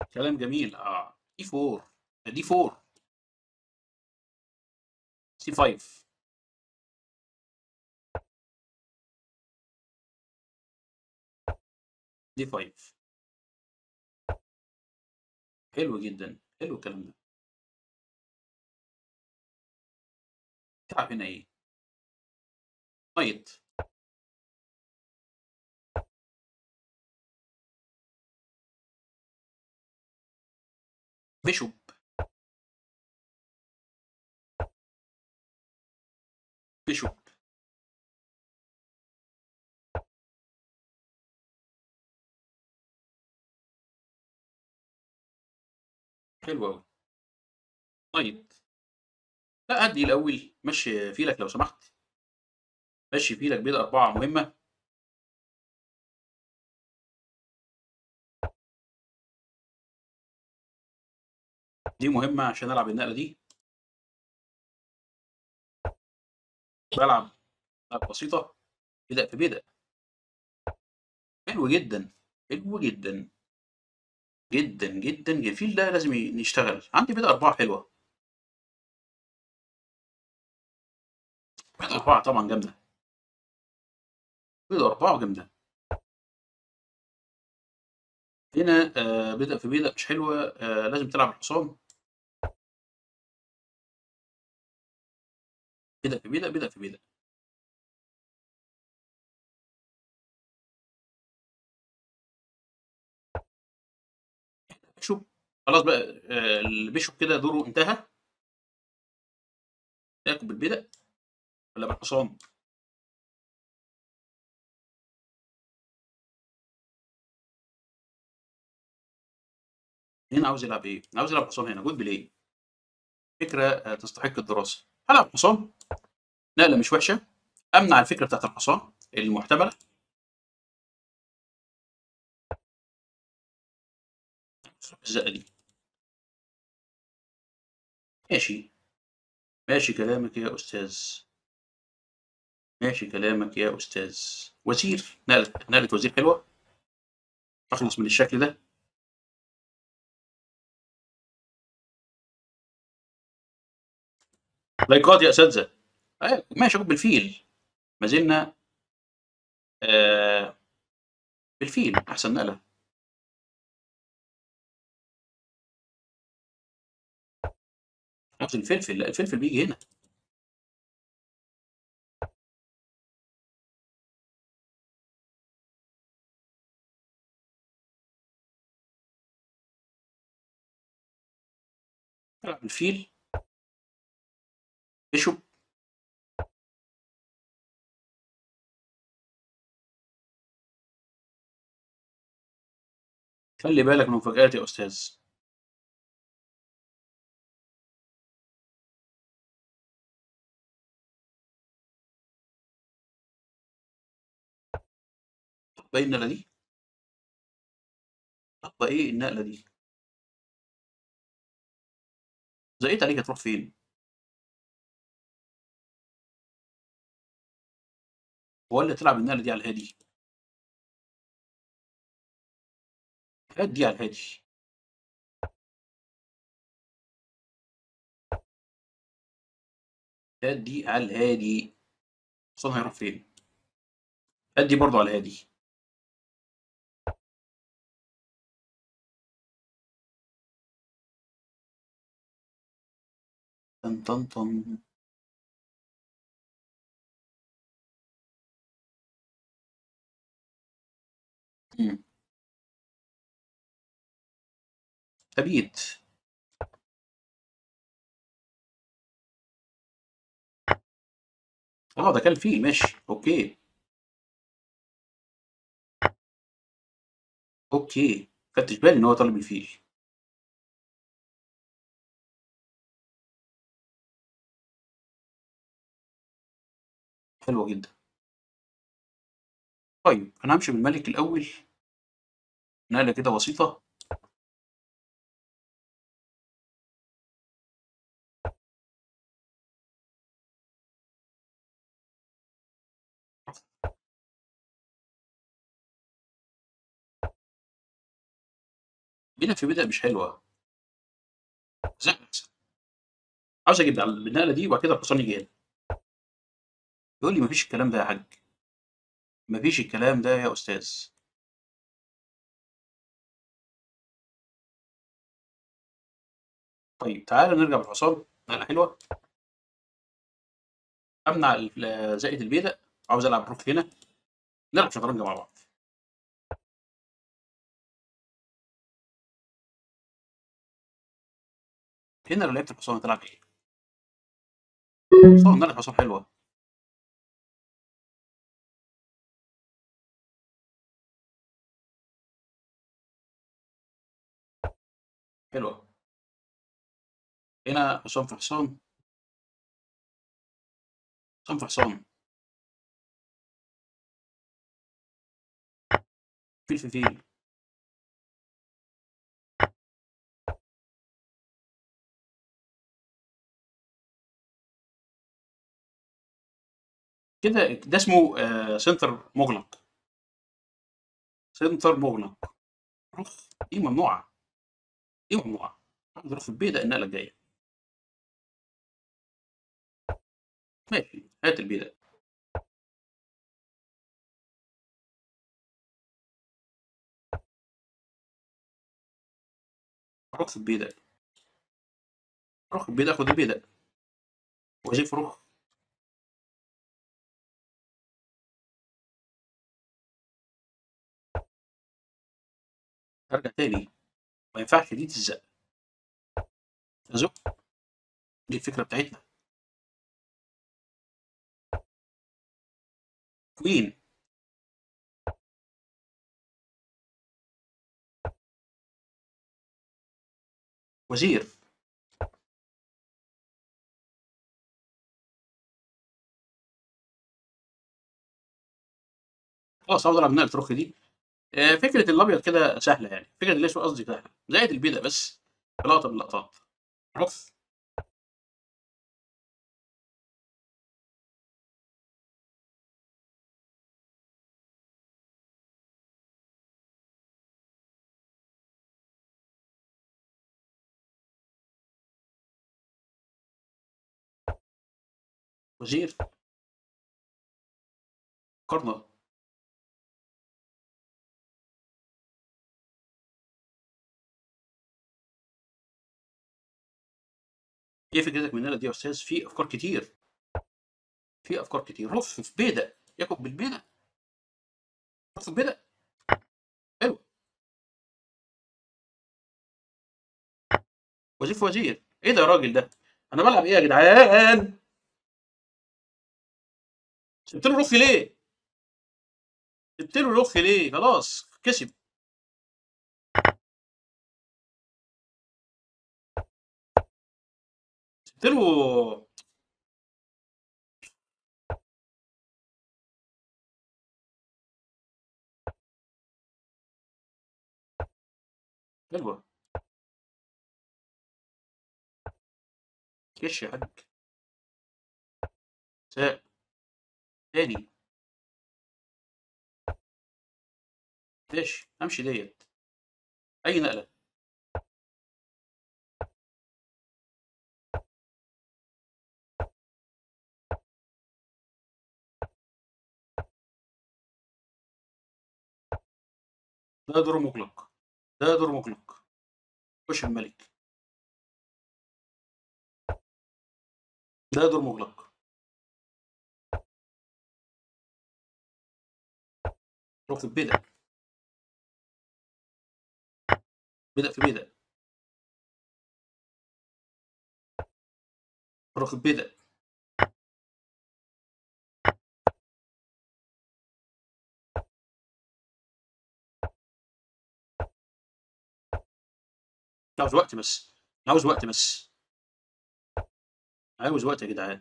كلام جميل اه دي 4 دي 4 سي 5 دي 5 حلو جدا حلو الكلام ده تلعب هنا ايه نايت بيشوب بيشوب حلو قوي نايت لا هدي الاول مشي فيلك لو سمحت مشي فيلك بيض اربعه مهمه دي مهمه عشان العب النقله دي بلعب نقله بسيطه بدأ في بدأ حلو جدا حلو جدا جدا جدا الفيل ده لازم نشتغل عندي بيض اربعه حلوه بيض اربعه طبعا جامده بيض اربعه جامده هنا آه بدأ في بدأ مش حلوه آه لازم تلعب الحصان بدأ في بدأ بدأ في بدأ بيشوب خلاص بقى آه البيشوب كده دوره انتهى ياكل بالبدأ ولا بالحصان هنا عاوز يلعب ايه؟ عاوز يلعب حصان هنا جود بلاي فكرة آه تستحق الدراسة هلعب حصان نقلة مش وحشة أمنع الفكرة بتاعت الحصان المحتملة الزقة دي ماشي ماشي كلامك يا أستاذ ماشي كلامك يا أستاذ وزير نقلة نقلة وزير حلوة أخلص من الشكل ده لايكات يا أساتذة آه ماشي أقول بالفيل ما زلنا آه بالفيل أحسن نقلة نفس الفلفل لا الفلفل بيجي هنا العب الفيل بيشوب خلي بالك من مفاجآت يا أستاذ طب ايه النقلة دي؟ طب ايه النقلة دي؟ زقيت عليك هتروح فين؟ ولا تلعب النقلة دي على الهادي؟ هات دي على الهادي هات دي على الهادي الحصان هيروح فين؟ هات دي برضه على الهادي طن طن طن مم. تبيت اه ده كان فيه ماشي اوكي اوكي خدتش بالي ان هو طالب الفيل حلوة جدا طيب انا همشي بالملك الاول نقلة كده بسيطة بينا في بدأ مش حلوة زي أحسن عاوز أجيب على النقلة دي وبعد كده الحصان يجي هنا يقول لي مفيش الكلام ده يا حاج مفيش الكلام ده يا أستاذ طيب تعالى نرجع بالحصان نقلة حلوة أمنع ال- زائد البيدق عاوز ألعب روك هنا نلعب شطرنج مع بعض هنا لو لعبت الحصان هتلعب ايه؟ حصان نلعب حصان حلوة حلوة هنا حصان في حصان حصان في حصان فيل في فيل كده ده اسمه آه، سنتر مغلق سنتر مغلق رخ دي ممنوعة دي ممنوعة اضرب في البيدق النقلة الجاية ماشي هات البيدق رخ في البيدق رخ في البيدق خد البيدق وزيف رخ ارجع تاني ما ينفعش دي تزق ازق دي الفكرة بتاعتنا كوين وزير خلاص عاوز العب نقلة رخ دي آه، فكرة الأبيض كده سهلة يعني فكرة الأسود قصدي سهلة زائد البيضة بس في لقطة من اللقطات رخ وزير قرنة ايه فكرتك من النقلة دي يا أستاذ؟ في أفكار كتير في أفكار كتير رف في بيدق ياكل بالبيدق رف في بيدق حلو وزير في وزير ايه ده يا راجل ده؟ أنا بلعب ايه يا جدعان؟ سبت له رخي ليه؟ سبت له رخي ليه؟ خلاص كسب سبت له حلوة كش يا حاج ساء تاني ماشي امشي ديت اي نقلة ده دور مغلق ده دور مغلق خش الملك ده دور مغلق روح في البدء بدأ في بدء روح في البدء عاوز وقت بس عاوز وقت بس عاوز وقت يا جدعان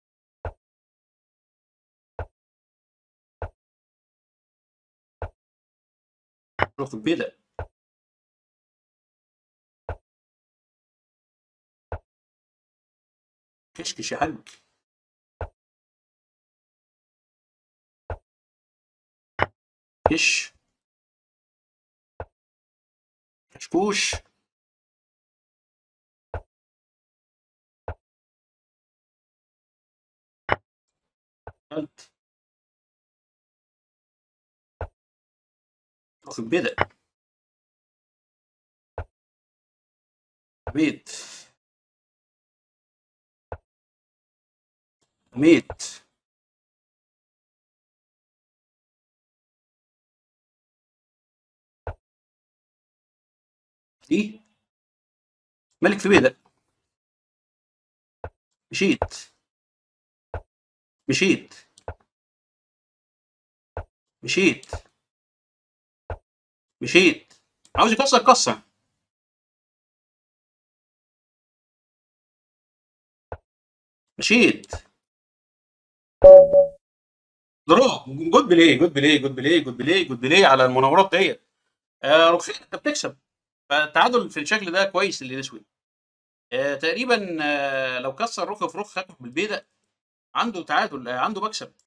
روح في البدء كشكش يا حاج كش كشكوش قلت واخد بدأ بيت ميت دي ملك في بيدق مشيت مشيت مشيت مشيت عاوز يكسر كسر مشيت درو جود بلاي جود بلاي جود بلاي جود بلاي جود بلاي على المناورات ديت آه روكسين انت بتكسب فالتعادل في الشكل ده كويس للاسود آه تقريبا آه لو كسر رخ في رخ ختم بالبيدق عنده تعادل آه عنده مكسب